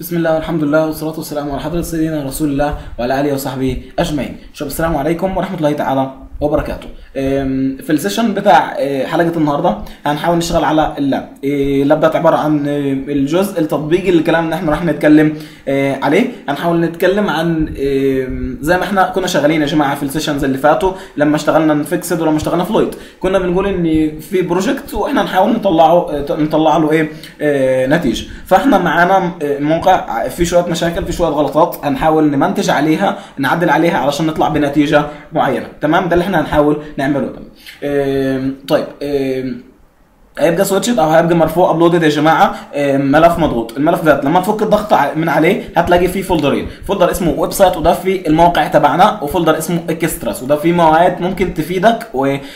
بسم الله والحمد لله والصلاة والسلام على حضرة سيدنا رسول الله وعلى آله وصحبه أجمعين. شباب السلام عليكم ورحمة الله تعالى وبركاته. أم، في السيشن بتاع أه، حلقة النهاردة هنحاول نشتغل على اللاب. أه، اللاب ده عبارة عن أه، الجزء التطبيقي اللي الكلام اللي احنا راح نتكلم أه، عليه. هنحاول نتكلم عن أه، زي ما احنا كنا شغالين يا جماعة في السيشنز اللي فاتوا لما اشتغلنا فيكسد ولما اشتغلنا فلويد. كنا بنقول ان في بروجكت واحنا نحاول نطلعه أه، نطلع له ايه أه، نتيجة. فاحنا معانا أه، موقع في شويه مشاكل في شويه غلطات هنحاول نمنتج عليها نعدل عليها علشان نطلع بنتيجه معينه تمام ده اللي احنا هنحاول نعمله ده آم، طيب آم، هيبقى سويتشد او هيبقى مرفوع ابلودد يا جماعه آم، ملف مضغوط الملف ده لما تفك الضغط ع- من عليه هتلاقي فيه فولدرين فولدر اسمه ويب سايت وده في الموقع تبعنا وفولدر اسمه اكستراس وده فيه مواد ممكن تفيدك و آم،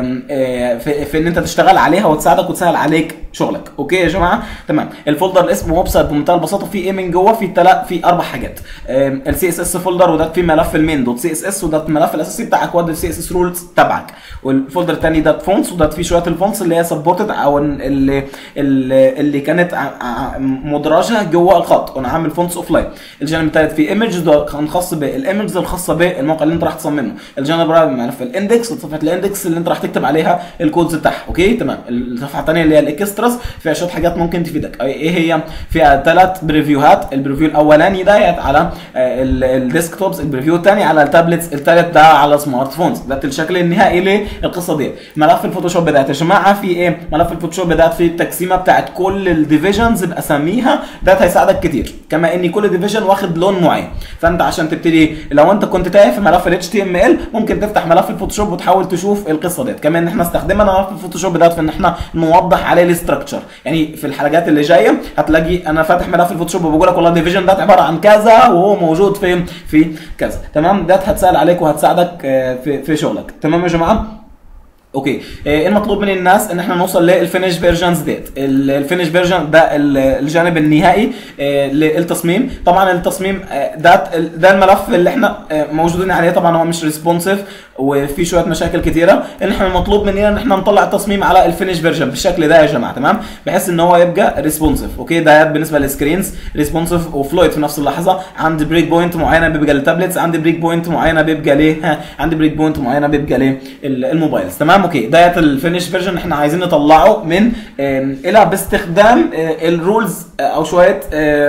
آه، في, في ان انت تشتغل عليها وتساعدك وتسهل عليك شغلك اوكي يا جماعه تمام الفولدر اللي اسمه ويب سايت بمنتهى البساطه فيه ايه من جوه فيه تلا في اربع حاجات السي اس اس فولدر وده فيه ملف المين دوت سي اس اس وده الملف الاساسي بتاع اكواد السي اس اس رولز تبعك والفولدر الثاني ده فونتس وده فيه شويه الفونتس اللي هي سبورتد او اللي اللي, اللي كانت ع- ع- مدرجه جوه الخط وانا عامل فونتس اوف لاين الجانب الثالث فيه ايمج ده كان خاص بالايمج الخاصه بالموقع اللي انت راح تصممه الجانب الرابع ملف الاندكس صفحه الاندكس اللي انت راح تكتب عليها الكودز بتاعها اوكي تمام الصفحه الثانيه اللي هي الاكستراس فيها شويه حاجات ممكن تفيدك ايه هي فيها ثلاث بريفيوهات البريفيو الاولاني ده على الديسك توبس البريفيو الثاني على التابلتس الثالث ده على سمارت فونز ده الشكل النهائي للقصه دي ملف الفوتوشوب بدات يا جماعه في ايه ملف الفوتوشوب بدات في التقسيمه بتاعت كل الديفيجنز باساميها ده هيساعدك كتير كما ان كل ديفيجن واخد لون معين فانت عشان تبتدي لو انت كنت تايه في ملف ال HTML ممكن تفتح ملف الفوتوشوب وتحاول تشوف القصه ديت كمان احنا استخدمنا ملف الفوتوشوب ده في ان احنا نوضح عليه الاستراكشر يعني في الحلقات اللي جايه هتلاقي انا فاتح ملف الفوتوشوب وبقول لك والله الديفيجن ده عباره عن كذا وهو موجود في في كذا تمام ده هتسهل عليك وهتساعدك آه، في في شغلك تمام يا جماعه اوكي آه، ايه المطلوب من الناس ان احنا نوصل للفينش فيرجنز ديت الفينش فيرجن ده ال- الجانب النهائي آه، للتصميم طبعا التصميم آه، ده ده الملف اللي احنا آه، موجودين عليه طبعا هو مش ريسبونسيف وفي شويه مشاكل كتيره ان احنا المطلوب مننا ان احنا نطلع التصميم على الفينش فيرجن بالشكل ده يا جماعه تمام بحيث ان هو يبقى ريسبونسيف اوكي ده بالنسبه للسكرينز ريسبونسيف وفلويد في نفس اللحظه عندي بريك بوينت معينه بيبقى للتابلتس عندي بريك بوينت معينه بيبقى ليه ها، عندي بريك بوينت معينه بيبقى للموبايلز تمام اوكي ديت الفينش فيرجن احنا عايزين نطلعه من آم، الى باستخدام الرولز او شويه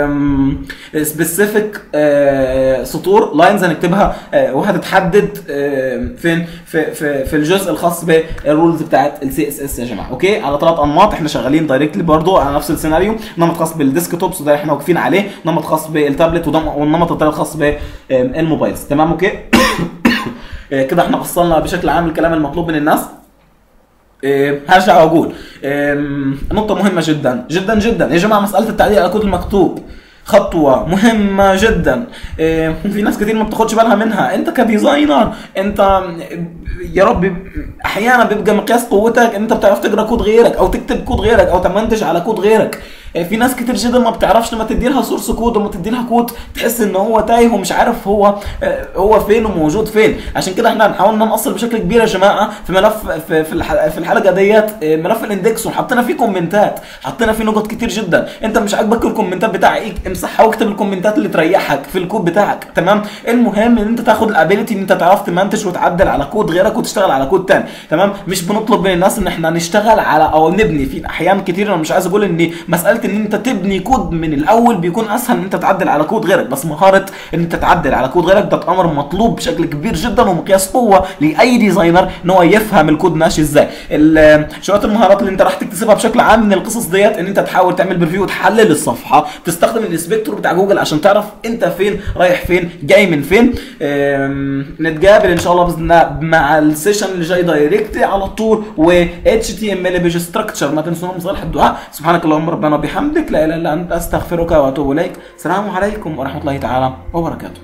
سبيسيفيك سطور لاينز هنكتبها آه، وهتتحدد آم، فين في في في الجزء الخاص بالرولز بتاعت السي اس اس يا جماعه اوكي على ثلاث انماط احنا شغالين دايركتلي برضو على نفس السيناريو نمط خاص بالديسك توبس وده احنا واقفين عليه نمط خاص بالتابلت وده والنمط الثالث خاص بالموبايلز تمام اوكي آه، كده احنا فصلنا بشكل عام الكلام المطلوب من الناس إيه، هرجع واقول إم، نقطة مهمة جدا جدا جدا يا جماعة مسألة التعليق على الكود المكتوب خطوة مهمة جدا إيه، في ناس كتير ما بتاخدش بالها منها انت كديزاينر انت يا رب احيانا بيبقى مقياس قوتك ان انت بتعرف تقرا كود غيرك او تكتب كود غيرك او تمنتج على كود غيرك إيه، في ناس كتير جدا ما بتعرفش لما تدي لها سورس كود وما تدي لها كود تحس ان هو تايه ومش عارف هو آه، هو فين وموجود فين عشان كده احنا هنحاول ننقصر بشكل كبير يا جماعه في ملف في في الح- في الحلقه ديت آه، ملف الاندكس وحطينا فيه كومنتات حطينا فيه نقط كتير جدا انت مش عاجبك الكومنتات بتاعك امسحها واكتب الكومنتات اللي تريحك في الكود بتاعك تمام المهم ان انت تاخد الابيليتي ان انت تعرف تمنتج وتعدل على كود غيرك وتشتغل على كود تاني تمام مش بنطلب من الناس ان احنا نشتغل على او نبني في احيان كتير انا مش عايز اقول ان مساله ان انت تبني كود من الاول بيكون اسهل ان انت تعدل على كود غيرك بس مهاره ان انت تعدل على كود غيرك ده امر مطلوب بشكل كبير جدا ومقياس قوه لاي ديزاينر ان هو يفهم الكود ماشي ازاي ال- شويه المهارات اللي انت راح تكتسبها بشكل عام من القصص ديت ان انت تحاول تعمل بريفيو وتحلل الصفحه تستخدم الانسبكتور بتاع جوجل عشان تعرف انت فين رايح فين جاي من فين أم، نتقابل ان شاء الله باذن الله مع السيشن اللي جاي دايركت على طول و اتش تي ام ال بيج ستراكشر ما تنسونا من صالح الدعاء سبحانك اللهم ربنا وبحمدك لا اله الا انت استغفرك واتوب اليك السلام عليكم ورحمه الله تعالى وبركاته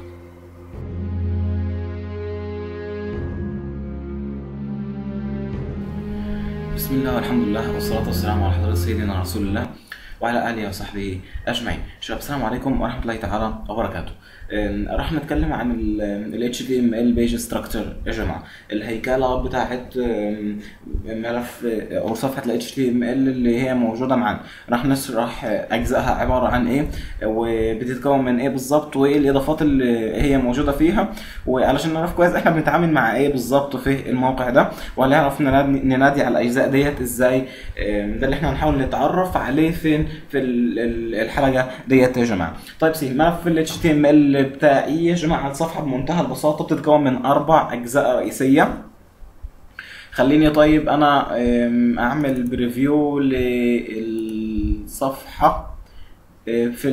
بسم الله والحمد لله والصلاة والسلام على حضرة سيدنا رسول الله وعلى آله وصحبه أجمعين شباب السلام عليكم ورحمة الله تعالى وبركاته آم، راح نتكلم عن ال HTML page structure يا جماعة الهيكلة بتاعت آم، ملف آه، أو صفحة ال HTML اللي هي موجودة معانا راح نشرح آه، أجزائها عبارة عن إيه وبتتكون من إيه بالظبط وإيه الإضافات اللي هي موجودة فيها وعلشان نعرف كويس إحنا بنتعامل مع إيه بالظبط في الموقع ده وهنعرف ننادي, ننادي على الأجزاء ديت إزاي آم، ده اللي إحنا هنحاول نتعرف عليه فين في ال- ال- الحلقة ديت يا جماعة طيب سي ملف ال HTML بتاعي يا جماعة الصفحة بمنتهى البساطة بتتكون من أربع أجزاء رئيسية خليني طيب انا أم، اعمل بريفيو للصفحة أه، في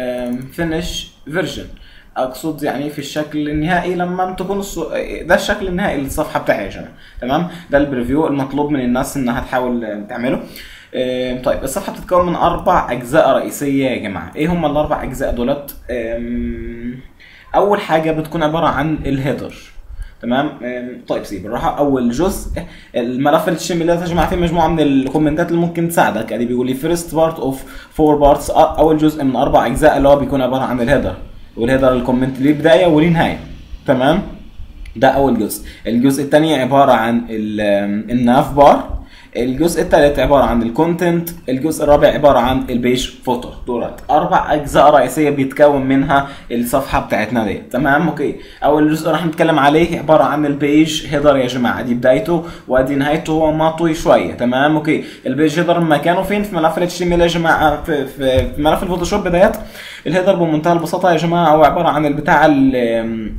الفينش فيرجن اقصد يعني في الشكل النهائي لما تكون الصو... ده الشكل النهائي للصفحه بتاعي يا جماعه تمام ده البريفيو المطلوب من الناس انها تحاول أه، تعمله أم، طيب الصفحه بتتكون من اربع اجزاء رئيسيه يا جماعه ايه هم الاربع اجزاء دولت أم، اول حاجه بتكون عباره عن الهيدر تمام أم، طيب سيب بالراحه اول جزء الملف الشمي ده يا جماعه فيه مجموعه من الكومنتات اللي ممكن تساعدك يعني بيقول لي فيرست بارت اوف فور بارتس اول جزء من اربع اجزاء اللي هو بيكون عباره عن الهيدر والهيدر الكومنت ليه بدايه وليه نهايه تمام ده اول جزء الجزء الثاني عباره عن ال- الناف بار الجزء الثالث عباره عن الكونتنت الجزء الرابع عباره عن البيج فوتر دولت اربع اجزاء رئيسيه بيتكون منها الصفحه بتاعتنا دي تمام اوكي اول جزء راح نتكلم عليه عباره عن البيج هيدر يا جماعه دي بدايته وادي نهايته هو مطوي شويه تمام اوكي البيج هيدر مكانه فين في ملف الاتش ام ال يا جماعه في, في, في ملف الفوتوشوب بدايات الهيدر بمنتهى البساطه يا جماعه هو عباره عن البتاع اللي,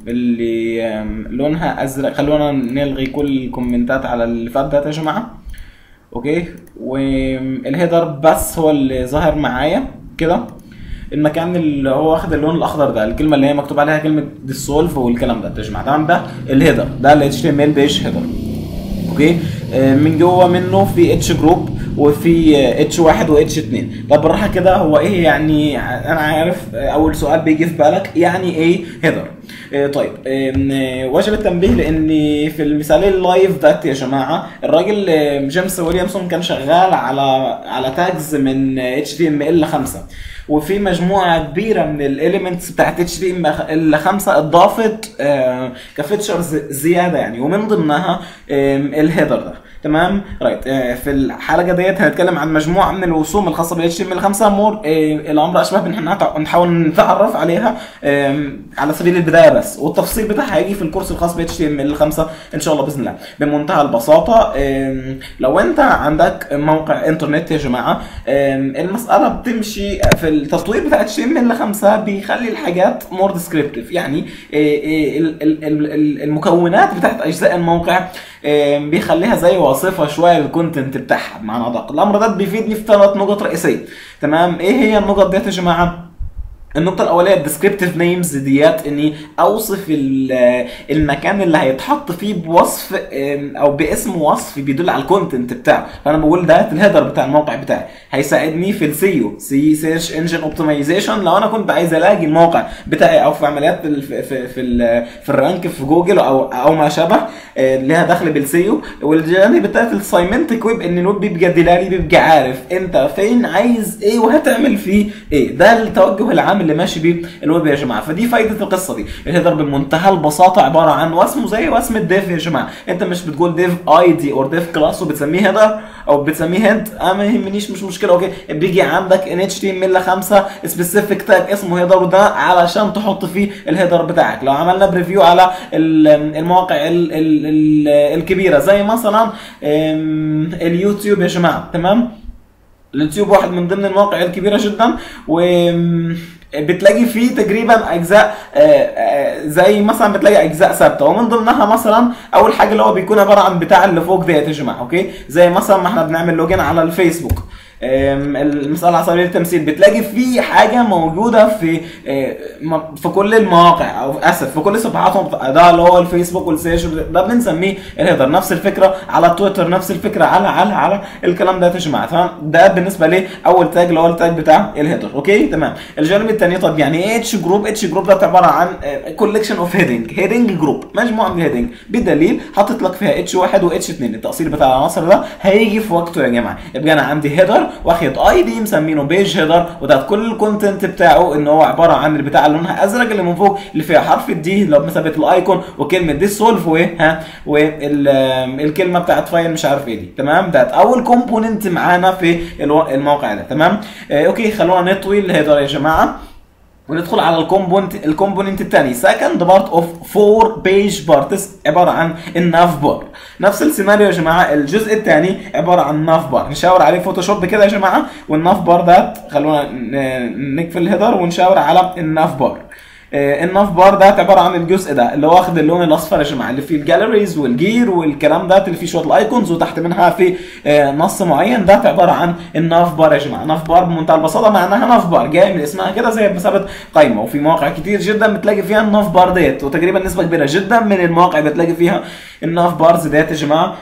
اللي لونها ازرق خلونا نلغي كل الكومنتات على اللي فات ده يا جماعه اوكي والهيدر بس هو اللي ظاهر معايا كده المكان اللي هو واخد اللون الاخضر ده الكلمه اللي هي مكتوب عليها كلمه ديسولف والكلام ده تجمع تمام ده الهيدر ده ال HTML بيج هيدر اوكي آه، من جوه منه في اتش جروب وفي اتش واحد واتش اتنين طب بالراحه كده هو ايه يعني انا عارف آه، اول سؤال بيجي في بالك يعني ايه هيدر آه، طيب آم، آه، واجب التنبيه لان في المثال اللايف ده يا جماعه الراجل آه، جيمس ويليامسون كان شغال على على تاجز من اتش تي ام ال 5 وفي مجموعه كبيره من الاليمنتس بتاعت اتش تي ام ال 5 اتضافت آه، كفيتشرز زياده يعني ومن ضمنها آم، الهيدر ده تمام رايت آه، في الحلقه ديت هنتكلم عن مجموعه من الرسوم الخاصه بال HTML 5 مور آه، الامر اشبه بان احنا نتع- نحاول نتعرف عليها آم، على سبيل البدايه بس والتفصيل بتاعها هيجي في الكورس الخاص ب HTML 5 ان شاء الله باذن الله بمنتهى البساطه آم، لو انت عندك موقع انترنت يا جماعه آم، المساله بتمشي في التطوير بتاع HTML 5 بيخلي الحاجات مور ديسكريبتيف يعني آه، آه، ال- ال- ال- ال- المكونات بتاعت اجزاء الموقع آم، بيخليها زي وصفه شويه للكونتنت بتاعها بمعنى ادق الامر ده بيفيدني في ثلاث نقط رئيسيه تمام ايه هي النقط ديت يا جماعه النقطة الأولية الديسكريبتيف نيمز ديت إني أوصف ال- المكان اللي هيتحط فيه بوصف أم، أو باسم وصف بيدل على الكونتنت بتاعه، فأنا بقول ده الهيدر بتاع الموقع بتاعي، هيساعدني في السيو سي سيرش انجن اوبتمايزيشن لو أنا كنت عايز ألاقي الموقع بتاعي أو في عمليات ال- في في في, ال- في الرانك في جوجل أو أو ما شابه آه، ليها دخل بالسيو والجانب التالت السايمنتك ويب ان الويب بيبقى دلالي بيبقى عارف انت فين عايز ايه وهتعمل فيه ايه ده التوجه العام اللي ماشي بيه الويب يا جماعه فدي فايده القصه دي الهيدر بمنتهى البساطه عباره عن واسمه زي واسم الديف يا جماعه انت مش بتقول ديف اي دي او ديف كلاس وبتسميه هيدر او بتسميه هيد انا ما يهمنيش مش مشكله اوكي بيجي عندك ان اتش تي ام ال 5 سبيسيفيك تاج اسمه هيدر وده علشان تحط فيه الهيدر بتاعك لو عملنا بريفيو على ال- المواقع ال ال ال الكبيره زي مثلا أم، اليوتيوب يا جماعه تمام اليوتيوب واحد من ضمن المواقع الكبيره جدا و بتلاقي فيه تقريبا اجزاء آه، آه، زي مثلا بتلاقي اجزاء ثابته ومن ضمنها مثلا اول حاجه اللي هو بيكون عباره عن بتاع اللي فوق ديت يا جماعه اوكي زي مثلا ما احنا بنعمل لوجين على الفيسبوك آم، المسألة على سبيل التمثيل بتلاقي في حاجة موجودة في آه، م- في كل المواقع او اسف في كل صفحاتهم ده اللي هو الفيسبوك والسيرش ده بنسميه الهيدر نفس الفكرة على تويتر نفس الفكرة على على على الكلام ده يا جماعة تمام ده بالنسبة لي اول تاج اللي هو التاج بتاع الهيدر اوكي تمام الجانب الثاني طب يعني ايه اتش جروب اتش جروب ده عبارة عن كولكشن اوف هيدنج هيدنج جروب مجموعة من الهيدنج بدليل حاطط لك فيها اتش واحد واتش اثنين التأصيل بتاع العناصر ده هيجي في وقته يا جماعة يبقى انا عندي هيدر واخد اي دي مسمينه بيج هيدر وده كل الكونتنت بتاعه ان هو عباره عن البتاع اللي لونها ازرق اللي من فوق اللي فيها حرف الدي اللي هو مثبت الايكون وكلمه دي سولف وايه ها والكلمه بتاعت فايل مش عارف ايه دي تمام ده اول كومبوننت معانا في الو- الموقع ده تمام آه اوكي خلونا نطوي الهيدر يا جماعه وندخل على الكومبوننت الكومبوننت الثاني سكند بارت اوف فور بيج بارتس عباره عن الناف بار نفس السيناريو يا جماعه الجزء الثاني عباره عن ناف بار نشاور عليه فوتوشوب كده يا جماعه والناف بار ده خلونا ن- نقفل الهيدر ونشاور على الناف بار آه، الناف بار ده عباره عن الجزء ده اللي هو واخد اللون الاصفر يا جماعه اللي فيه الجاليريز والجير والكلام ده اللي فيه شويه الايكونز وتحت منها في آه، نص معين ده عباره عن الناف بار يا جماعه ناف بار بمنتهى البساطه معناها ناف بار جاي من اسمها كده زي بمثابه قايمه وفي مواقع كتير جدا بتلاقي فيها الناف بار ديت وتقريبا نسبه كبيره جدا من المواقع بتلاقي فيها الناف بارز ديت يا جماعه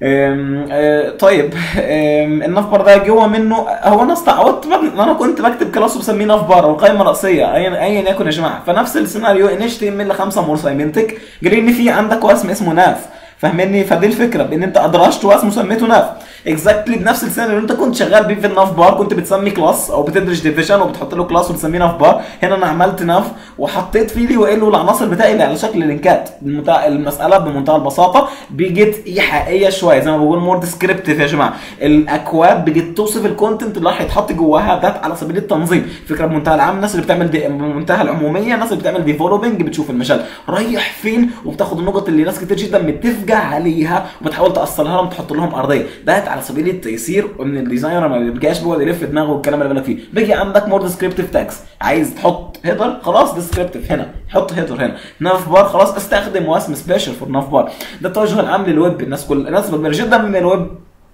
أم، أه، طيب أم، الناف بار ده جوه منه هو انا استعوضت بق- انا كنت بكتب كلاس وبسميه ناف بار او قائمه رئيسيه ايا ايا يكن يا جماعه فنفس السيناريو ان اتش تي ام ال 5 مور سايمنتك قال ان في عندك واسم اسمه ناف فاهمني فدي الفكره بان انت ادرجت واسم وسميته ناف اكزاكتلي بنفس السيناريو اللي انت كنت شغال بيه في الناف بار كنت بتسمي كلاس او بتدرج ديفيجن وبتحط له كلاس وبتسميه ناف بار هنا انا عملت ناف وحطيت فيه لي وقال له العناصر بتاعي اللي على شكل لينكات بمنتهى- المساله بمنتهى البساطه بيجت ايحائيه شويه زي ما بقول مور ديسكريبتيف يا جماعه الاكواد بيجت توصف الكونتنت اللي راح يتحط جواها ده على سبيل التنظيم فكره بمنتهى العام الناس اللي بتعمل دي بمنتهى العموميه الناس اللي بتعمل ديفلوبينج بتشوف المجال رايح فين وبتاخد النقط اللي ناس كتير جدا متفقه عليها وبتحاول توصلها لهم تحط لهم ارضيه ده على سبيل التيسير وان الديزاينر ما بيبقاش بيقعد يلف دماغه والكلام اللي بالك فيه بيجي عندك مور ديسكريبتيف تاكس عايز تحط هيدر خلاص ديسكريبتيف هنا حط هيدر هنا ناف بار خلاص استخدم واسم سبيشال فور ناف بار ده التوجه العام للويب الناس كل الناس كبيره جدا من الويب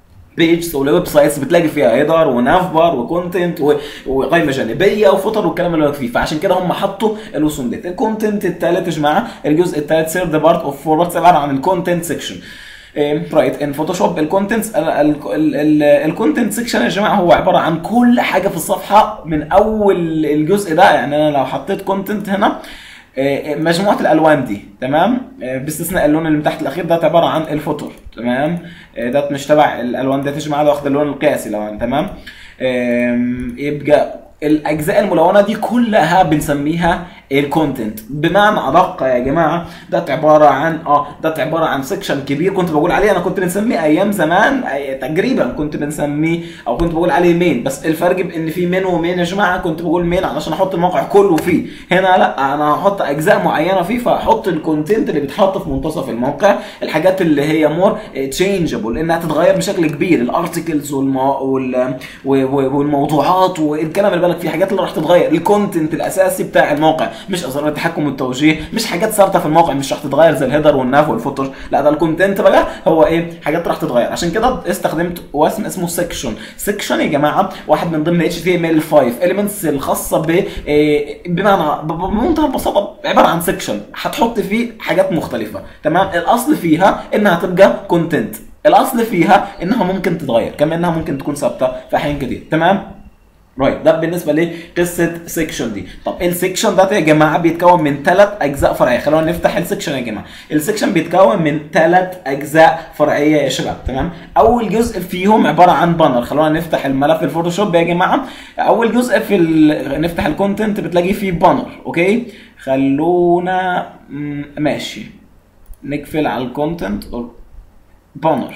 بيجز والويب سايتس بتلاقي فيها هيدر وناف بار وكونتنت و- وقائمه جانبيه وفوتر والكلام اللي هو فيه فعشان كده هم حطوا الوسم ديت الكونتنت الثالث يا جماعه الجزء الثالث سيرد بارت اوف فورورد عباره عن الكونتنت سيكشن رايت ان فوتوشوب الكونتنتس الكونتنت سيكشن يا جماعه هو عباره عن كل حاجه في الصفحه من اول الجزء ده يعني انا لو حطيت كونتنت هنا آه، مجموعه الالوان دي تمام آه، باستثناء اللون اللي من تحت الاخير ده عباره عن الفوتور تمام آه، ده مش تبع الالوان ده يا جماعه ده واخد اللون القياسي لو تمام آم، يبقى الاجزاء الملونه دي كلها بنسميها الكونتنت بمعنى ادق يا جماعه ده عباره عن اه ده عباره عن سيكشن كبير كنت بقول عليه انا كنت بنسميه ايام زمان أي- تقريبا كنت بنسميه او كنت بقول عليه مين بس الفرق بان في مين ومين يا جماعه كنت بقول مين علشان احط الموقع كله فيه هنا لا انا هحط اجزاء معينه فيه فاحط الكونتنت اللي بيتحط في منتصف الموقع الحاجات اللي هي مور تشينجبل انها تتغير بشكل كبير الارتكلز والمو... وال... و- و- والموضوعات والكلام اللي بالك فيه حاجات اللي راح تتغير الكونتنت الاساسي بتاع الموقع مش ازرار التحكم والتوجيه مش حاجات ثابته في الموقع مش راح تتغير زي الهيدر والناف والفوتر لا ده الكونتنت بقى هو ايه حاجات راح تتغير عشان كده استخدمت واسم اسمه سيكشن سيكشن يا جماعه واحد من ضمن اتش تي ام ال 5 اليمنتس الخاصه ب إيه، بمعنى ب- ب- بمنتهى البساطه عباره عن سيكشن هتحط فيه حاجات مختلفه تمام الاصل فيها انها تبقى كونتنت الاصل فيها انها ممكن تتغير كما انها ممكن تكون ثابته في احيان كتير تمام رايت ده بالنسبه لقصه سيكشن دي طب السيكشن ده يا جماعه بيتكون من ثلاث اجزاء فرعيه خلونا نفتح السيكشن يا جماعه السيكشن بيتكون من ثلاث اجزاء فرعيه يا شباب تمام اول جزء فيهم عباره عن بانر خلونا نفتح الملف الفوتوشوب يا جماعه اول جزء في ال... نفتح الكونتنت بتلاقي فيه بانر اوكي خلونا مم، ماشي نقفل على الكونتنت بانر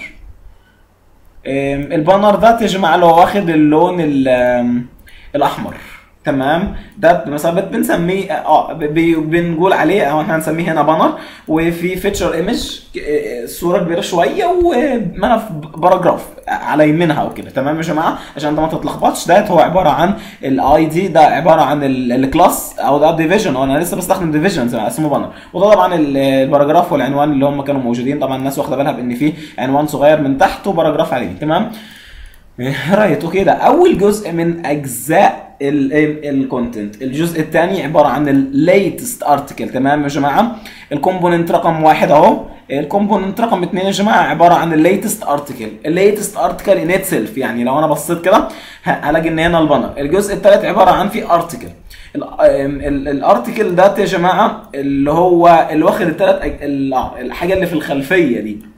أم، البانر ده يا جماعه لو واخد اللون ال- أم، الاحمر تمام ده بمثابه بنسميه اه ب- بي- بنقول عليه او احنا هنسميه هنا بانر وفي فيتشر ايمج صوره كبيره شويه وملف باراجراف على يمينها او كده تمام يا جماعه عشان انت ما تتلخبطش ده هو عباره عن الاي دي ده عباره عن ال- الكلاس او ده ديفيجن وانا لسه بستخدم ديفيجن اسمه بانر وده طبعا ال- الباراجراف والعنوان اللي هم كانوا موجودين طبعا الناس واخده بالها بان في عنوان صغير من تحت وباراجراف عليه تمام رايت اوكي ده اول جزء من اجزاء الكونتنت الجزء الثاني عباره عن الليتست ارتكل تمام يا جماعه الكومبوننت رقم واحد اهو الكومبوننت رقم اثنين يا جماعه عباره عن الليتست ارتكل الليتست ارتكل ان ات سيلف يعني لو انا بصيت كده ه- هلاقي ان هنا البانر الجزء الثالث عباره عن في ارتكل الارتكل ده يا جماعه اللي هو اللي واخد الثلاث الحاجه اللي في الخلفيه دي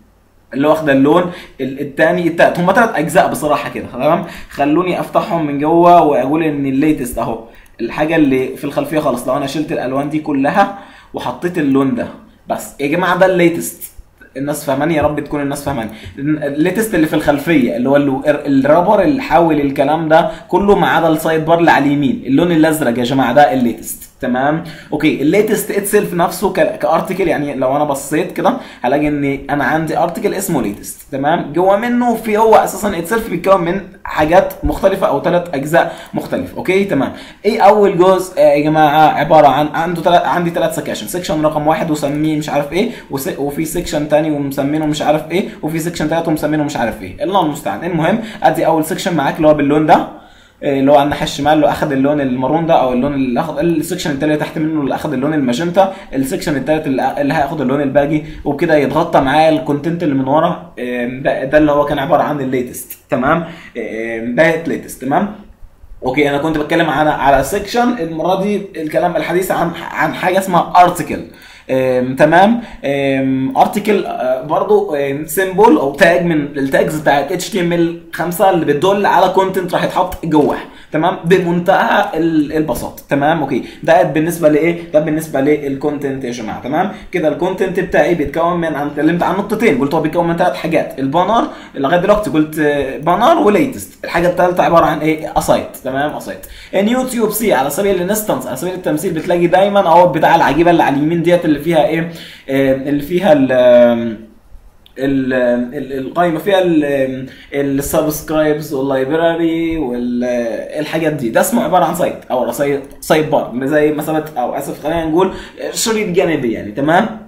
اللي واخده اللون ال- التاني التالت هم ثلاث اجزاء بصراحه كده تمام خلوني افتحهم من جوه واقول ان الليتست اهو الحاجه اللي في الخلفيه خالص لو انا شلت الالوان دي كلها وحطيت اللون ده بس يا جماعه ده الليتست الناس فاهماني يا رب تكون الناس فاهماني الليتست اللي في الخلفيه اللي هو ال- الرابر اللي حاول الكلام ده كله ما عدا السايد بار اللي على اليمين اللون الازرق يا جماعه ده الليتست تمام اوكي الليتست اتسيلف نفسه ك- كارتكل يعني لو انا بصيت كده هلاقي ان انا عندي ارتكل اسمه ليتست تمام جوه منه في هو اساسا اتسيلف بيتكون من حاجات مختلفه او ثلاث اجزاء مختلفه اوكي تمام ايه اول جزء آه، يا جماعه عباره عن عنده تلات عندي ثلاث سكاشن سكشن رقم واحد وسميه مش عارف ايه وس... وفي سكشن تاني ومسمينه مش عارف ايه وفي سكشن ثلاثه ومسمينه مش عارف ايه الله المستعان المهم ادي اول سكشن معاك اللي هو باللون ده إيه اللي هو على الناحيه الشمال اللي اخذ اللون المارون ده او اللون اللي اخذ السكشن التاني اللي تحت منه اللي اخذ اللون الماجنتا السكشن التالت اللي اللي هياخد اللون الباقي وبكده يتغطى معاه الكونتنت اللي من ورا إيه، ده, ده اللي هو كان عباره عن الليتست تمام إيه، ده الليتست تمام اوكي انا كنت بتكلم على على سيكشن المره دي الكلام الحديث عن عن حاجه اسمها ارتكل تمام ارتكل برضو سيمبل او تاج من التاجز بتاعت اتش تي ام ال 5 اللي بتدل على كونتنت راح يتحط جوه تمام بمنتهى ال- البساطه تمام اوكي ده بالنسبه لايه ده بالنسبه للكونتنت يا جماعه تمام كده الكونتنت بتاعي بيتكون من انا اتكلمت عن نقطتين قلت هو بيتكون من ثلاث حاجات البانر لغايه دلوقتي قلت بانر وليتست الحاجه الثالثه عباره عن ايه اسايت تمام اسايت اليوتيوب سي على سبيل الانستنس على سبيل التمثيل بتلاقي دايما اهو بتاع العجيبه اللي على اليمين ديت اللي فيها ايه آه، اللي فيها ال ال- ال- القائمه فيها السبسكرايبز واللايبراري والحاجات دي ده اسمه عباره عن سايت او سايت سايت بار زي مثلا او اسف خلينا نقول شريط جانبي يعني تمام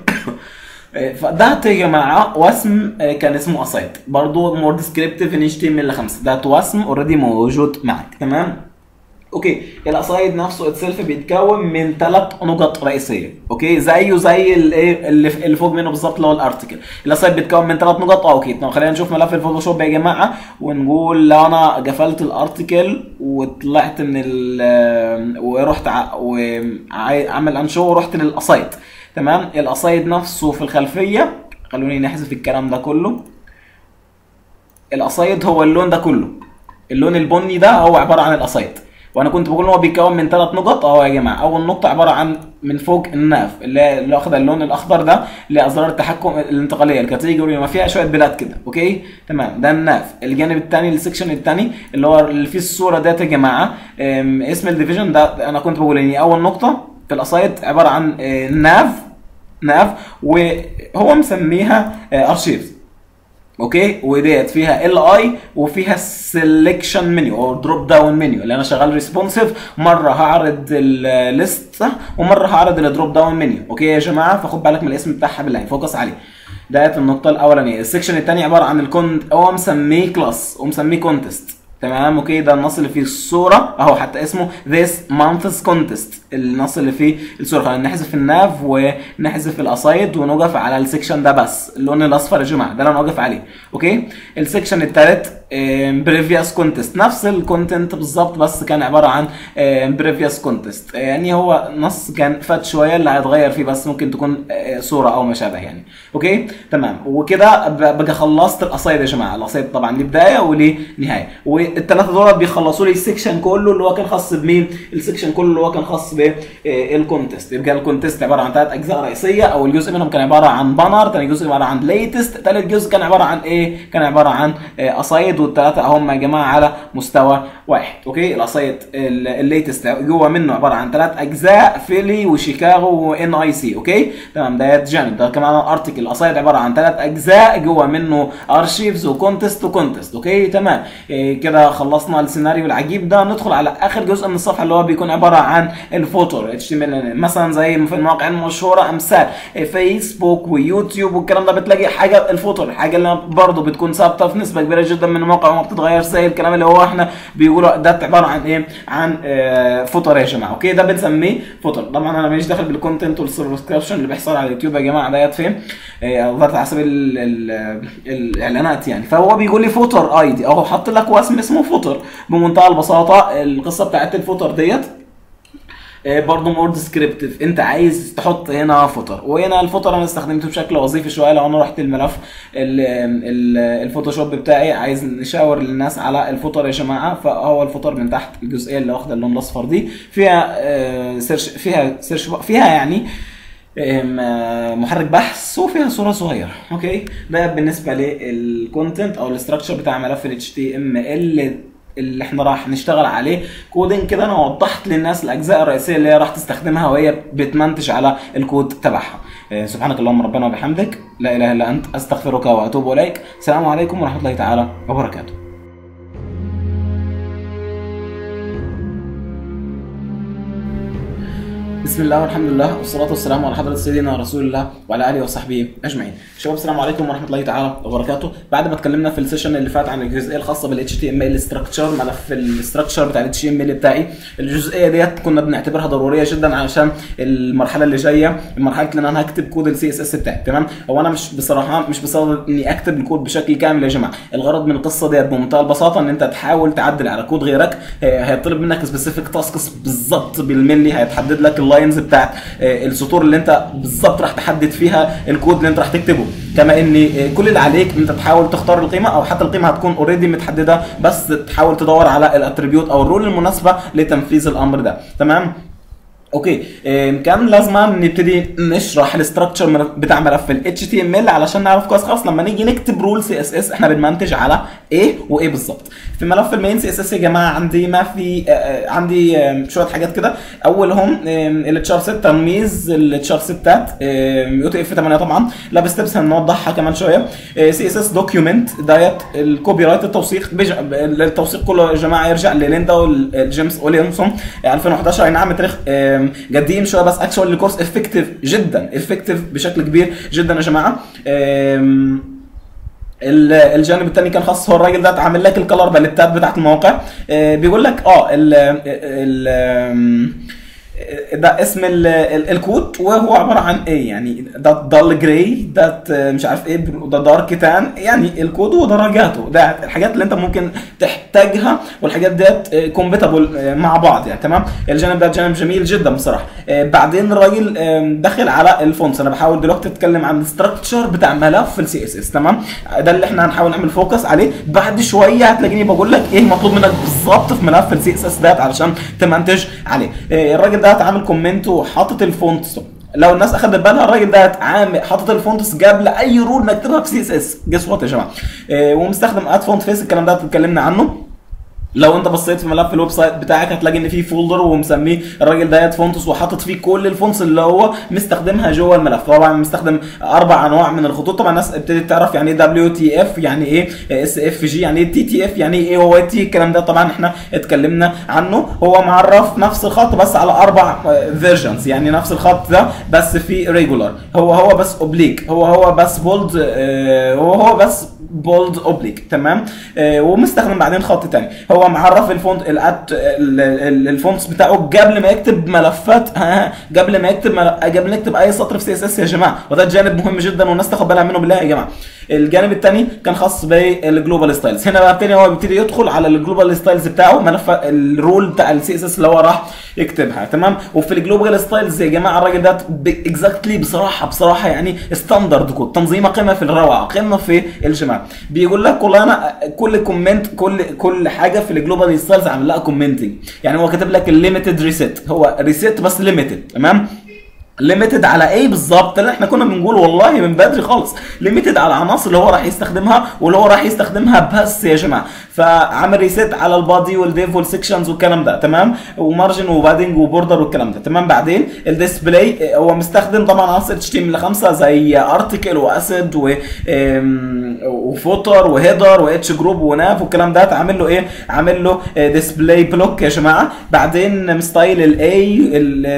فده يا جماعه وسم كان اسمه اسايت برضه مور ديسكريبتيف ان اتش تي ام ال 5 ده وسم اوريدي موجود معاك تمام اوكي الاسايد نفسه اتسلف بيتكون من ثلاث نقط رئيسيه اوكي زيه زي الايه اللي اللي فوق منه بالظبط اللي هو الارتكل الاسايد بيتكون من ثلاث نقط اه اوكي طب خلينا نشوف ملف الفوتوشوب يا جماعه ونقول لو انا قفلت الارتكل وطلعت من ال ورحت ع- وعمل انشو ورحت للاسايد تمام الاسايد نفسه في الخلفيه خلوني نحذف الكلام ده كله الاسايد هو اللون ده كله اللون البني ده هو عباره عن الاسايد وانا كنت بقول ان هو بيتكون من ثلاث نقط اهو يا جماعه اول نقطه عباره عن من فوق الناف اللي هي اللي واخده اللون الاخضر ده اللي هي ازرار التحكم الانتقاليه الكاتيجوري ما فيها شويه بلاد كده اوكي تمام ده الناف الجانب الثاني السكشن الثاني اللي هو اللي فيه الصوره ديت يا جماعه أم، اسم الديفيجن ده انا كنت بقول ان اول نقطه في الاسايد عباره عن آه، ناف ناف وهو مسميها ارشيفز اوكي وديت فيها ال اي وفيها سelection منيو او دروب داون منيو اللي انا شغال ريسبونسيف مره هعرض الليست ومره هعرض الدروب داون منيو اوكي يا جماعه فخد بالك من الاسم بتاعها بالله فوكس عليه ديت النقطه الاولانيه السكشن الثاني عباره عن الكونت هو مسميه كلاس ومسميه كونتست تمام اوكي ده النص اللي فيه الصوره اهو حتى اسمه this month's contest النص اللي فيه الصوره خلينا نحذف الناف ونحذف الاسايد ونوقف على السكشن ده بس اللون الاصفر يا جماعه ده اللي انا واقف عليه اوكي السكشن الثالث بريفيوس كونتست نفس الكونتنت بالظبط بس كان عباره عن بريفيوس كونتست يعني هو نص كان فات شويه اللي هيتغير فيه بس ممكن تكون آه، صوره او ما شابه يعني اوكي تمام وكده ب- بقى خلصت الاسايد يا جماعه الاسايد طبعا ليه بدايه وليه نهايه والثلاثه دول بيخلصوا لي السكشن كله اللي هو كان خاص بمين السكشن كله اللي هو كان خاص بالكونتست يبقى الكونتست عباره عن ثلاث اجزاء رئيسيه اول جزء منهم كان عباره عن بانر ثاني جزء عباره عن ليتست ثالث جزء كان عباره عن ايه كان عباره عن اسايد والثلاثه هم يا جماعه على مستوى واحد اوكي الاسايد الليتست جوه منه عباره عن ثلاث اجزاء فيلي وشيكاغو وان اي سي اوكي تمام ده جانب ده كمان ارتكل الاسايد عباره عن ثلاث اجزاء جوه منه ارشيفز وكونتست وكونتست اوكي تمام إيه كده خلصنا السيناريو العجيب ده ندخل على اخر جزء من الصفحه اللي هو بيكون عباره عن الفوتور اتش تي مثلا زي في المواقع المشهوره امثال فيسبوك ويوتيوب والكلام ده بتلاقي حاجه الفوتور الحاجه اللي برضه بتكون ثابته في نسبه كبيره جدا من المواقع وما بتتغير زي الكلام اللي هو احنا بيقولوا ده عباره عن ايه عن آه فوتور يا جماعه اوكي ده بنسميه فوتور طبعا انا ماليش داخل بالكونتنت والسبسكريبشن اللي بيحصل على اليوتيوب يا جماعه ديت فين آه ضغط على حسب ال- ال- الاعلانات يعني فهو بيقول لي فوتور اي دي اهو حط لك وسم اسمه فوتور بمنتهى البساطه القصه بتاعت الفوتور ديت آه، برضو مور ديسكريبتيف انت عايز تحط هنا فوتر وهنا الفوتر انا استخدمته بشكل وظيفي شويه لو انا رحت الملف ال- ال- الفوتوشوب بتاعي عايز نشاور للناس على الفوتر يا جماعه فهو الفوتر من تحت الجزئيه اللي واخده اللون الاصفر دي فيها آه، سيرش فيها سيرش فيها يعني ام، آه، محرك بحث وفيها صوره صغيره اوكي ده بالنسبه للكونتنت او الاستراكشر بتاع ملف ال HTML اللي احنا راح نشتغل عليه كودين كده انا وضحت للناس الاجزاء الرئيسيه اللي هي راح تستخدمها وهي بتمنتج على الكود تبعها آه، سبحانك اللهم ربنا وبحمدك لا اله الا انت استغفرك واتوب اليك السلام عليكم ورحمه الله تعالى وبركاته بسم الله والحمد لله والصلاة والسلام على حضرة سيدنا رسول الله وعلى آله وصحبه أجمعين. شباب السلام عليكم ورحمة الله تعالى وبركاته. بعد ما اتكلمنا في السيشن اللي فات عن الجزئية الخاصة بال HTML structure ملف الاستراكشر بتاع ال HTML بتاعي، الجزئية ديت كنا بنعتبرها ضرورية جدا علشان المرحلة اللي جاية مرحلة ان انا هكتب كود السي اس اس بتاعي تمام؟ هو انا مش بصراحة مش بصدد اني اكتب الكود بشكل كامل يا جماعة، الغرض من القصة ديت بمنتهى البساطة ان انت تحاول تعدل على كود غيرك آه، هيطلب منك سبيسيفيك تاسكس بالظبط بالملي هيتحدد لك اللاينز بتاعت آه، السطور اللي انت بالظبط راح تحدد فيها الكود اللي انت راح تكتبه كما ان آه، كل اللي عليك انت تحاول تختار القيمه او حتى القيمه هتكون اوريدي متحدده بس تحاول تدور على الاتريبيوت او الرول المناسبه لتنفيذ الامر ده تمام اوكي إيه، كان لازم نبتدي نشرح الاستراكشر بتاع ملف ال HTML علشان نعرف كويس خالص لما نيجي نكتب رول سي اس اس احنا بنمنتج على ايه وايه بالظبط في ملف المين سي اس اس يا جماعه عندي ما في آه، آه، عندي آه، شويه حاجات كده اولهم التشار 6 ترميز التشار 6 يو تي اف 8 طبعا لاب ستيبس هنوضحها كمان شويه سي اس اس دوكيومنت ديت الكوبي رايت التوثيق بيج- التوثيق كله يا جماعه يرجع لليندا والجيمس اولينسون 2011 اي نعم تاريخ آم، قديم شويه بس اكشوال الكورس افكتيف جدا افكتيف بشكل كبير جدا يا جماعه آم، ال- الجانب الثاني كان خاص هو الراجل ده عامل لك الكلر باليتات بتاعت الموقع آه، بيقول لك اه ال ال آم، ده اسم ال ال الكود وهو عباره عن ايه يعني ده ضل جراي ده مش عارف ايه ده دارك تان يعني الكود ودرجاته ده الحاجات اللي انت ممكن تحتاجها والحاجات ديت كومباتبل مع بعض يعني تمام الجانب ده جانب جميل جدا بصراحه آه، بعدين الراجل آم، داخل على الفونتس انا بحاول دلوقتي اتكلم عن الستراكشر بتاع ملف السي اس اس تمام ده اللي احنا هنحاول نعمل فوكس عليه بعد شويه هتلاقيني بقول لك ايه المطلوب منك بالظبط في ملف السي اس اس ديت علشان تمنتج عليه آه، الراجل ده عامل كومنت وحاطط الفونتس لو الناس اخدت بالها الراجل ده عامل حاطط الفونتس جاب لاي رول نكتبها في سي اس اس جس وات يا جماعه آه، ومستخدم اد فونت فيس الكلام ده اتكلمنا عنه لو انت بصيت في ملف الويب سايت بتاعك هتلاقي ان في فولدر ومسميه الراجل ديت فونتس وحاطط فيه كل الفونتس اللي هو مستخدمها جوه الملف طبعا مستخدم اربع انواع من الخطوط طبعا الناس ابتدت تعرف يعني ايه دبليو تي اف يعني ايه اس اف جي يعني ايه تي تي اف يعني ايه او تي الكلام ده طبعا احنا اتكلمنا عنه هو معرف نفس الخط بس على اربع فيرجنز يعني نفس الخط ده بس في ريجولار هو هو بس اوبليك هو هو بس بولد هو هو بس بولد اوبليك تمام آه ومستخدم بعدين خط تاني هو معرف الفونت الات ال- ال- الفونتس بتاعه قبل ما يكتب ملفات ها قبل ما يكتب مل- قبل ما يكتب اي سطر في سي اس اس يا جماعه وده جانب مهم جدا والناس تاخد بالها منه بالله يا جماعه الجانب الثاني كان خاص بالجلوبال ستايلز هنا بقى ابتدي هو بيبتدي يدخل على الجلوبال ستايلز بتاعه ملف الرول بتاع السي اس اس اللي هو راح يكتبها تمام وفي الجلوبال ستايلز يا جماعه الراجل ده اكزاكتلي بصراحه بصراحه يعني ستاندرد كود تنظيمه قمه في الروعه قمه في الجمال بيقول لك والله انا كل كومنت كل كل حاجه في الجلوبال ستايلز عامل لها كومنتنج يعني هو كاتب لك الليميتد ريسيت هو ريسيت بس ليميتد تمام ليميتد على ايه بالظبط اللي احنا كنا بنقول والله من بدري خالص ليميتد على العناصر اللي هو راح يستخدمها واللي هو راح يستخدمها بس يا جماعه فعامل ريسيت على البادي والديف والسكشنز والكلام ده تمام ومارجن وبادنج وبوردر والكلام ده تمام بعدين الديسبلاي هو مستخدم طبعا عناصر اتش تي ام 5 زي ارتكل واسيد و ام، وفوتر وهيدر واتش جروب وناف والكلام ده عامل له ايه عامل له ديسبلاي بلوك يا جماعه بعدين مستايل الاي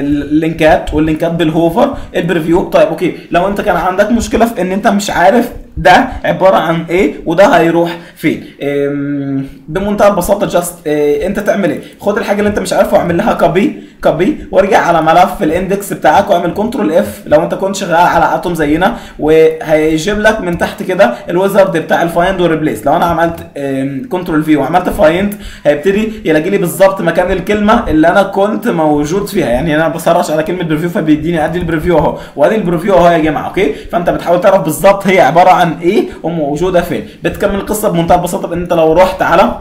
اللينكات واللينكات بالهوفر البريفيو طيب اوكي لو انت كان عندك مشكله في ان انت مش عارف ده عباره عن ايه وده هيروح فين أم، بمنتهى البساطه جاست انت تعمل ايه خد الحاجه اللي انت مش عارفها واعمل لها كوبي كوبي وارجع على ملف الاندكس بتاعك واعمل كنترول اف لو انت كنت شغال على اتوم زينا وهيجيب لك من تحت كده الويزرد بتاع الفايند والريبليس لو انا عملت كنترول في وعملت فايند هيبتدي يلاقي لي بالظبط مكان الكلمه اللي انا كنت موجود فيها يعني انا بسرش على كلمه بريفيو فبيديني ادي البريفيو اهو وادي البريفيو اهو يا جماعه اوكي فانت بتحاول تعرف بالظبط هي عباره عن ايه وموجوده فين بتكمل القصه بمنتهى البساطه بان انت لو رحت على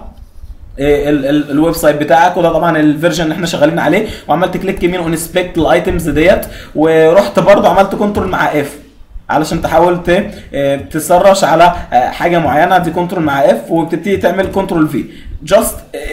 إيه ال- ال- الويب سايت بتاعك وده طبعا الفيرجن اللي احنا شغالين عليه وعملت كليك يمين انسبكت الايتمز ديت ورحت برضو عملت كنترول مع اف علشان تحاول ت- آه، تسرش على آه، حاجه معينه دي كنترول مع اف وبتبتدي تعمل كنترول في جاست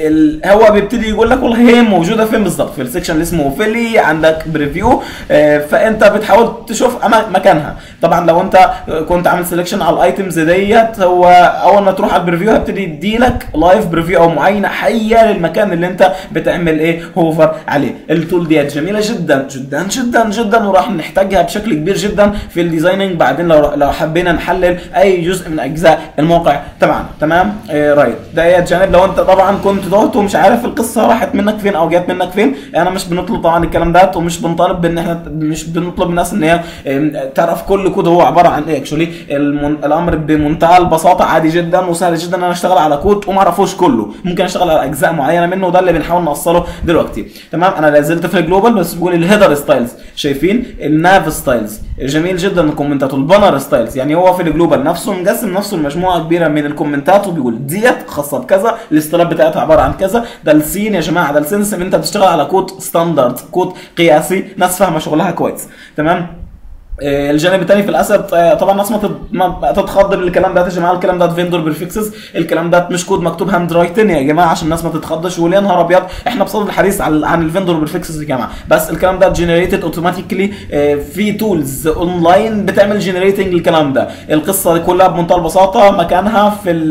هو بيبتدي يقول لك والله هي موجوده فين بالظبط في السكشن اللي اسمه فيلي عندك بريفيو فانت بتحاول تشوف أما- مكانها طبعا لو انت كنت عامل سelection على الايتمز ديت هو اول ما تروح على البريفيو هيبتدي يديلك لايف بريفيو او معاينه حيه للمكان اللي انت بتعمل ايه هوفر عليه التول ديت جميله جدا جدا جدا جدا وراح نحتاجها بشكل كبير جدا في الديزايننج بعدين لو لو حبينا نحلل اي جزء من اجزاء الموقع تبعنا تمام آه رايت ده جانب لو انت طبعا كنت تهت ومش عارف القصه راحت منك فين او جت منك فين انا مش بنطلب طبعا الكلام ده ومش بنطالب بان احنا مش بنطلب من الناس ان هي آم، تعرف كل كود هو عباره عن ايه اكشولي الامر بمنتهى البساطه عادي جدا وسهل جدا ان انا اشتغل على كود وما اعرفوش كله ممكن اشتغل على اجزاء معينه منه وده اللي بنحاول نوصله دلوقتي تمام انا لا زلت في الجلوبال بس بقول الهيدر ستايلز شايفين الناف ستايلز جميل جدا الكومنتات والبانر ستايلز يعني هو في الجلوبال نفسه مقسم نفسه لمجموعه كبيره من الكومنتات وبيقول ديت خاصه بكذا الاستلاب بتاعتها عباره عن كذا ده السين يا جماعه ده السنس ان انت بتشتغل على كود ستاندرد كود قياسي ناس فاهمه شغلها كويس تمام آه، الجانب الثاني في الاسد آه، طبعا الناس ما تت- ما تتخض بالكلام ده يا جماعه الكلام ده فيندور بريفكسز الكلام ده مش كود مكتوب هاند رايتن يا جماعه عشان الناس ما تتخضش وليه نهار ابيض احنا بصدد الحديث عن عن الفيندور بريفكسز يا جماعه بس الكلام ده جنريتد اوتوماتيكلي في تولز اونلاين بتعمل جنريتنج الكلام ده القصه دي كلها بمنتهى البساطه مكانها في ال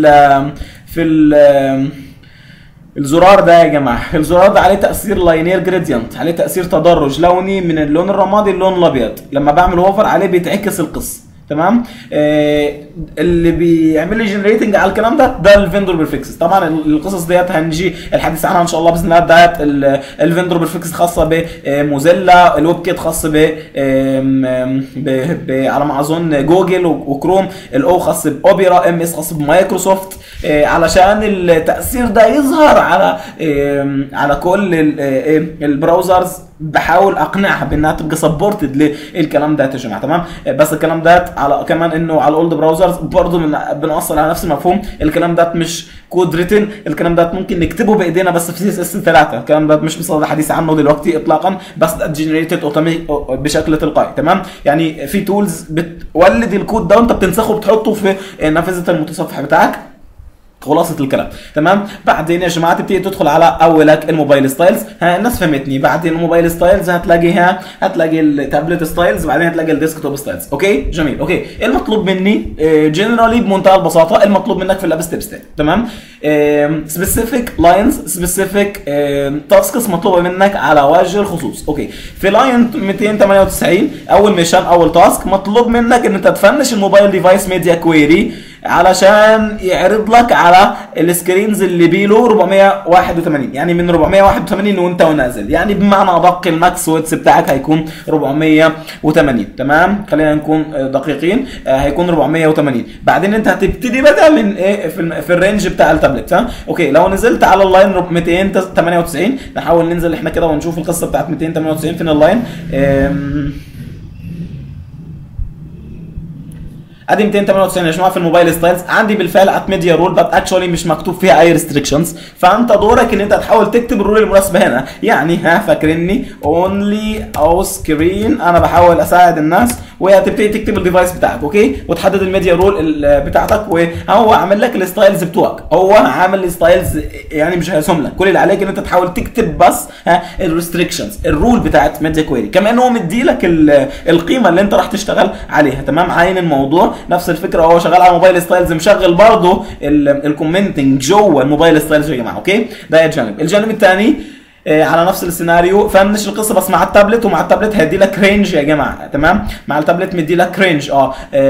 في ال الزرار ده يا جماعه الزرار ده عليه تاثير لاينير جريدينت عليه تاثير تدرج لوني من اللون الرمادي للون الابيض لما بعمل اوفر عليه بيتعكس القصه تمام آه اللي بيعمل لي جنريتنج على الكلام ده ده الفيندور بريفكسز طبعا القصص ديت هنجي الحديث عنها ان شاء الله باذن الله ديت ال- الفيندور بريفكس خاصه بموزيلا الويب كيت خاص ب آم، آم، ب- ب- على ما اظن جوجل وكروم الاو خاص باوبرا ام اس خاص بمايكروسوفت آه، علشان التاثير ده يظهر على آم، على كل ال- آه، آه، البراوزرز بحاول اقنعها بانها تبقى سبورتد للكلام ده يا جماعه تمام آه، بس الكلام ده على كمان انه على الاولد براوزرز برضه من- بنوصل على نفس المفهوم الكلام ده مش كود ريتن الكلام ده ممكن نكتبه بايدينا بس في سي اس اس 3 الكلام ده مش بصدد حديث عنه دلوقتي اطلاقا بس ده جنريتد بشكل تلقائي تمام يعني في تولز بتولد الكود ده وانت بتنسخه وبتحطه في نافذه المتصفح بتاعك خلاصه الكلام تمام بعدين يا جماعه تبتدي تدخل على اولك الموبايل ستايلز ها الناس فهمتني بعدين الموبايل ستايلز هتلاقيها هتلاقي التابلت ستايلز بعدين هتلاقي الديسكتوب ستايلز اوكي جميل اوكي إيه المطلوب مني جنرالي بمنتهى البساطه المطلوب منك في اللاب ستيبس تمام سبيسيفيك لاينز سبيسيفيك تاسكس مطلوبه منك على وجه الخصوص اوكي في لاين 298 اول ميشن اول تاسك مطلوب منك ان انت تفنش الموبايل ديفايس ميديا كويري علشان يعرض لك على السكرينز اللي بيلو 481 يعني من 481 وانت ونازل يعني بمعنى ادق الماكس ويتس بتاعك هيكون 480 تمام خلينا نكون آه، دقيقين آه، هيكون 480 بعدين انت هتبتدي بقى من ايه في, ال- في الرينج بتاع التابلت ها اوكي لو نزلت على اللاين 298 نحاول ننزل احنا كده ونشوف القصه بتاعت 298 فين اللاين آم، ادي 298 يا جماعه في الموبايل ستايلز عندي بالفعل ات ميديا رول بس اكشولي مش مكتوب فيها اي ريستريكشنز فانت دورك ان انت تحاول تكتب الرول المناسبه هنا يعني ها فاكرني اونلي او سكرين انا بحاول اساعد الناس وهتبتدي تكتب الديفايس بتاعك اوكي وتحدد الميديا رول ال- بتاعتك وهو عامل لك الستايلز بتوعك هو عامل الستايلز يعني مش هيرسم لك كل اللي عليك ان انت تحاول تكتب بس ها الريستريكشنز الرول بتاعت ميديا كويري كمان هو مدي لك ال- القيمه اللي انت راح تشتغل عليها تمام عاين الموضوع نفس الفكره هو شغال على موبايل ستايلز مشغل برضه الكومنتنج جوه الموبايل ستايلز يا جماعه اوكي ده الجانب الجانب الثاني آه، على نفس السيناريو فنش القصه بس مع التابلت ومع التابلت هيدي لك رينج يا جماعه تمام مع التابلت مدي لك رينج اه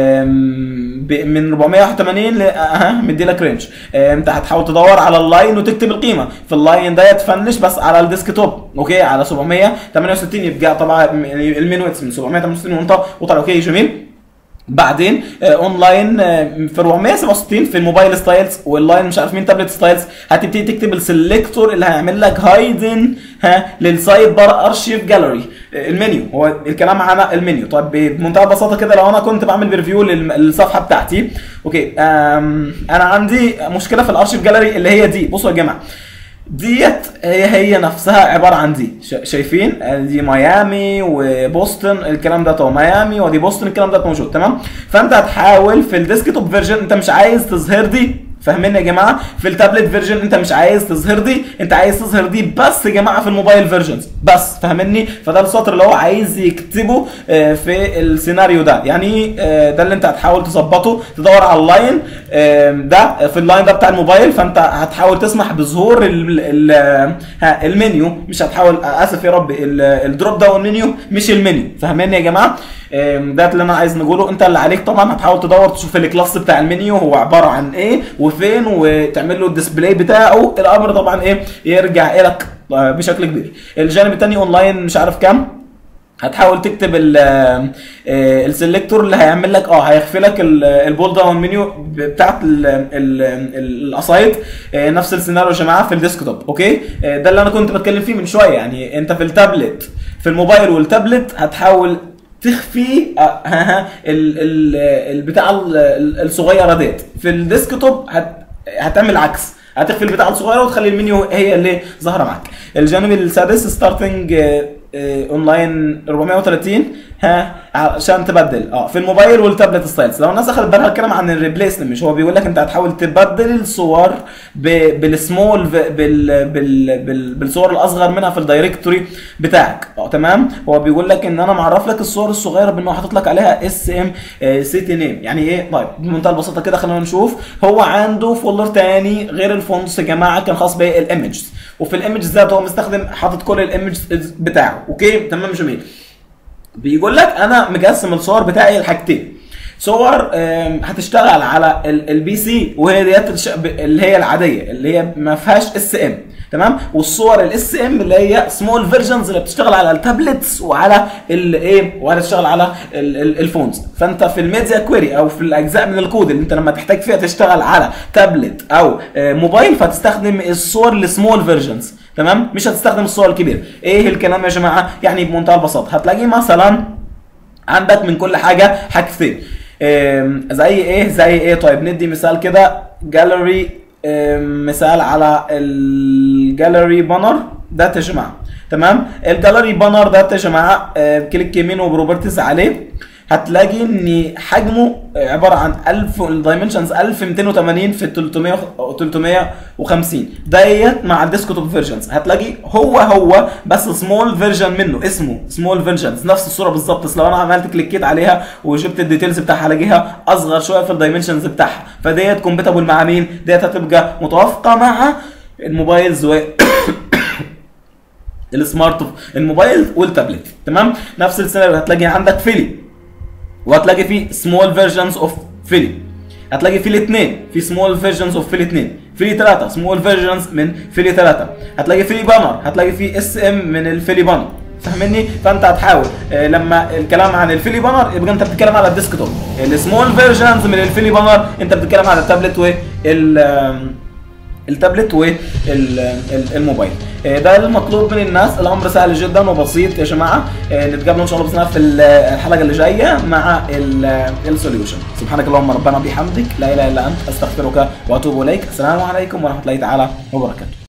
آم، ب- من 481 ل اه مدي لك رينج آه، انت هتحاول تدور على اللاين وتكتب القيمه في اللاين ده تفنش بس على الديسك توب اوكي على 768 يبقى طبعا المين ويتس من 768 وانت وطلع اوكي جميل بعدين آه، اونلاين آه، في 467 في الموبايل ستايلز واللاين مش عارف مين تابلت ستايلز هتبتدي تكتب السلكتور اللي هيعمل لك هايدن ها للسايد بار ارشيف جاليري المنيو هو الكلام عن المنيو طيب بمنتهى البساطه كده لو انا كنت بعمل ريفيو للصفحه بتاعتي اوكي آم، انا عندي مشكله في الارشيف جاليري اللي هي دي بصوا يا جماعه ديت هي هي نفسها عباره عن دي شا- شايفين دي ميامي وبوسطن الكلام ده تو ميامي ودي بوسطن الكلام ده موجود تمام فانت هتحاول في الديسك توب فيرجن انت مش عايز تظهر دي فاهمين يا جماعه في التابلت فيرجن انت مش عايز تظهر دي انت عايز تظهر دي بس يا جماعه في الموبايل فيرجنز بس فاهمني فده السطر اللي هو عايز يكتبه آه، في السيناريو ده يعني آه، ده اللي انت هتحاول تظبطه تدور على اللاين آه، ده في اللاين ده بتاع الموبايل فانت هتحاول تسمح بظهور ال- ال- ها، المنيو مش هتحاول اسف يا رب ال- الدروب داون منيو مش المنيو فاهميني يا جماعه آم، ده اللي انا عايز نقوله انت اللي عليك طبعا هتحاول تدور تشوف الكلاس بتاع المنيو هو عباره عن ايه وفين وتعمل له الديسبلاي بتاعه الامر طبعا ايه يرجع الك آه، بشكل كبير الجانب الثاني اونلاين مش عارف كام هتحاول تكتب ال السلكتور اللي هيعمل لك اه هيخفي لك البول داون منيو بتاعت ال- ال- ال- القصايد آه، نفس السيناريو يا جماعه في الديسكتوب اوكي آه، ده اللي انا كنت بتكلم فيه من شويه يعني انت في التابلت في الموبايل والتابلت هتحاول تخفي آه، ها ها ال- ال- البتاع ال- ال- الصغيره ديت في الديسكتوب هت هتعمل عكس هتخفي البتاعه الصغيره وتخلي المنيو هي اللي ظاهره معاك الجانب السادس ستارتنج اونلاين 430 ها عشان تبدل اه في الموبايل والتابلت ستايلز لو الناس اخذت بالها الكلام عن الريبليسمنت مش هو بيقول لك انت هتحاول تبدل الصور ب- بالسمول ف- بال بال بال بالصور الاصغر منها في الدايركتوري بتاعك اه تمام هو بيقول لك ان انا معرف لك الصور الصغيره بانه حاطط لك عليها اس ام سيتي نيم يعني ايه طيب بمنتهى البساطه كده خلينا نشوف هو عنده فولدر تاني غير الفونتس يا جماعه كان خاص بالايمجز وفي الايمجز ذات هو مستخدم حاطط كل الايمجز بتاعه اوكي تمام جميل بيقول لك انا مقسم الصور بتاعي لحاجتين صور آم، هتشتغل على ال- البي سي وهي ديت الش- ب- اللي هي العاديه اللي هي ما فيهاش اس ام تمام والصور الاس ام اللي هي سمول فيرجنز اللي بتشتغل على التابلتس وعلى الايه وعلى تشتغل على ال- ال- الفونز فانت في الميديا كويري او في الاجزاء من الكود اللي انت لما تحتاج فيها تشتغل على تابلت او آه، موبايل فتستخدم الصور السمول فيرجنز تمام مش هتستخدم الصور الكبيره ايه الكلام يا جماعه يعني بمنتهى البساطه هتلاقي مثلا عندك من كل حاجه حاجتين آم، زي ايه زي ايه طيب ندي مثال كده جاليري مثال على الجاليري بانر ده يا جماعه تمام الجاليري بانر ده يا جماعه آه، كليك يمين وبروبرتيز عليه هتلاقي ان حجمه عباره عن 1000 الدايمنشنز 1280 في 300 350 ديت مع الديسكتوب فيرجنز هتلاقي هو هو بس سمول فيرجن منه اسمه سمول فيرجنز نفس الصوره بالظبط بس لو انا عملت كليكيت عليها وجبت الديتيلز بتاعها هلاقيها اصغر شويه في الدايمنشنز بتاعها فديت كومباتبل مع مين؟ ديت هتبقى متوافقه مع الموبايلز و السمارت الموبايل والتابلت تمام نفس السيناريو هتلاقي عندك فيلي وهتلاقي فيه سمول فيرجنز اوف فيلي هتلاقي فيلي 2 في سمول فيرجنز اوف فيلي 2 فيلي 3 سمول فيرجنز من فيلي 3 هتلاقي فيلي بانر هتلاقي فيه اس ام من الفيلي بانر فاهمني فانت هتحاول آه، لما الكلام عن الفيلي بانر يبقى انت بتتكلم على الديسكتوب السمول فيرجنز من الفيلي بانر انت بتتكلم على التابلت وال آم، التابلت والموبايل آه، ده المطلوب من الناس الامر سهل جدا وبسيط يا جماعه آه، نتقابل ان شاء الله باذن الله في الحلقه اللي جايه مع السوليوشن سبحانك اللهم ربنا بحمدك لا اله الا انت استغفرك واتوب اليك السلام عليكم ورحمه الله تعالى وبركاته